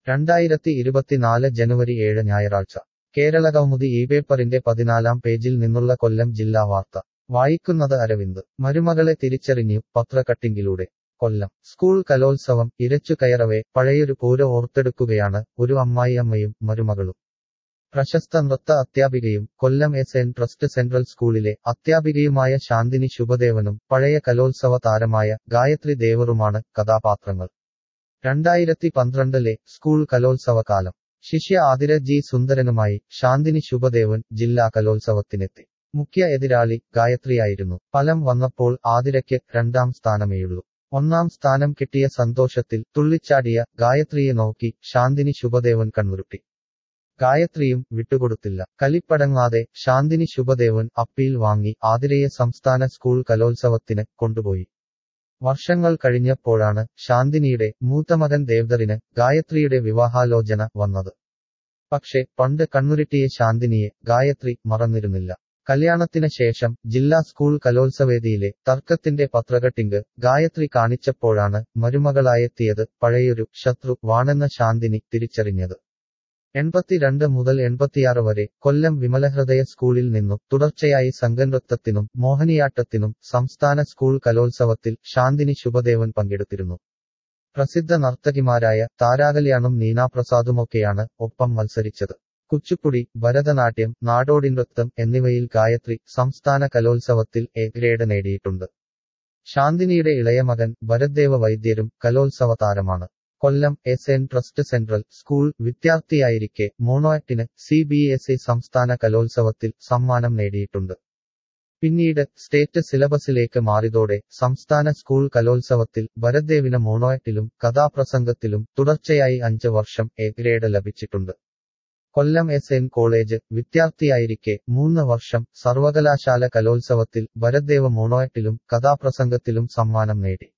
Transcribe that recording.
രണ്ടായിരത്തി ഇരുപത്തിനാല് ജനുവരി ഏഴ് ഞായറാഴ്ച കേരളകൗമുദി ഈ പേപ്പറിന്റെ പതിനാലാം പേജിൽ നിന്നുള്ള കൊല്ലം ജില്ലാ വാർത്ത വായിക്കുന്നത് അരവിന്ദ് മരുമകളെ തിരിച്ചറിഞ്ഞു പത്രക്കട്ടിങ്ങിലൂടെ കൊല്ലം സ്കൂൾ കലോത്സവം ഇരച്ചു കയറവേ പഴയൊരു പൂര ഓർത്തെടുക്കുകയാണ് ഒരു അമ്മായിയമ്മയും മരുമകളും പ്രശസ്ത നൃത്ത അധ്യാപികയും Kollam S N trust central സ്കൂളിലെ അധ്യാപികയുമായ ശാന്തിനി ശുഭദേവനും പഴയ കലോത്സവ താരമായ ഗായത്രി ദേവറുമാണ് കഥാപാത്രങ്ങൾ രണ്ടായിരത്തി പന്ത്രണ്ടിലെ സ്കൂൾ കലോത്സവ കാലം ശിഷ്യ ആതിര ജി സുന്ദരനുമായി ശാന്തിനി ശുഭദേവൻ ജില്ലാ കലോത്സവത്തിനെത്തി മുഖ്യ എതിരാളി ഗായത്രിയായിരുന്നു ഫലം വന്നപ്പോൾ ആതിരയ്ക്ക് രണ്ടാം സ്ഥാനമേയുള്ളൂ ഒന്നാം സ്ഥാനം കിട്ടിയ സന്തോഷത്തിൽ തുള്ളിച്ചാടിയ ഗായത്രിയെ നോക്കി ശാന്തിനി ശുഭദേവൻ കണ്ണുരുട്ടി ഗായത്രിയും വിട്ടുകൊടുത്തില്ല കലിപ്പടങ്ങാതെ ശാന്തിനി ശുഭദേവൻ അപ്പീൽ വാങ്ങി ആതിരയെ സംസ്ഥാന സ്കൂൾ കലോത്സവത്തിന് കൊണ്ടുപോയി വർഷങ്ങൾ കഴിഞ്ഞപ്പോഴാണ് ശാന്തിനിയുടെ മൂത്തമകൻ ദേവ്ദറിന് ഗായത്രിയുടെ വിവാഹാലോചന വന്നത് പക്ഷെ പണ്ട് കണ്ണുരുട്ടിയ ശാന്തിനിയെ ഗായത്രി മറന്നിരുന്നില്ല കല്യാണത്തിന് ശേഷം ജില്ലാ സ്കൂൾ കലോത്സവേദിയിലെ തർക്കത്തിന്റെ പത്രകട്ടിങ്ക് ഗായത്രി കാണിച്ചപ്പോഴാണ് മരുമകളായെത്തിയത് പഴയൊരു ശത്രു വാണെന്ന ശാന്തിനി തിരിച്ചറിഞ്ഞത് എൺപത്തിരണ്ട് മുതൽ എൺപത്തിയാറ് വരെ കൊല്ലം വിമലഹൃദയ സ്കൂളിൽ നിന്നും തുടർച്ചയായി സംഘനൃത്തത്തിനും മോഹിനിയാട്ടത്തിനും സംസ്ഥാന സ്കൂൾ കലോത്സവത്തിൽ ശാന്തിനി ശുഭദേവൻ പങ്കെടുത്തിരുന്നു പ്രസിദ്ധ നർത്തകിമാരായ താരാകല്യാണും നീനാപ്രസാദുമൊക്കെയാണ് ഒപ്പം മത്സരിച്ചത് കുച്ചുപ്പുടി ഭരതനാട്യം നാടോടി നൃത്തം എന്നിവയിൽ ഗായത്രി സംസ്ഥാന കലോത്സവത്തിൽ എ ഗ്രേഡ് നേടിയിട്ടുണ്ട് ശാന്തിനിയുടെ ഇളയമകൻ ഭരദ്ദേവ വൈദ്യരും കലോത്സവ താരമാണ് Kollam S N trust central school വിദ്യാർത്ഥിയായിരിക്കെ മോണോആക്ടിന് സി ബി എസ് ഇ സംസ്ഥാന കലോത്സവത്തിൽ സമ്മാനം നേടിയിട്ടുണ്ട് പിന്നീട് സ്റ്റേറ്റ് സിലബസിലേക്ക് മാറിയതോടെ സംസ്ഥാന സ്കൂൾ കലോത്സവത്തിൽ ഭരദ്ദേവിന് മോണോആക്ടിലും കഥാപ്രസംഗത്തിലും തുടർച്ചയായി അഞ്ച് വർഷം എ ഗ്രേഡ് ലഭിച്ചിട്ടുണ്ട് കൊല്ലം എസ് എൻ കോളേജ് വിദ്യാർത്ഥിയായിരിക്കെ മൂന്ന് വർഷം സർവകലാശാല കലോത്സവത്തിൽ ഭരദ്ദേവ് മോണോആക്ടിലും കഥാപ്രസംഗത്തിലും സമ്മാനം നേടി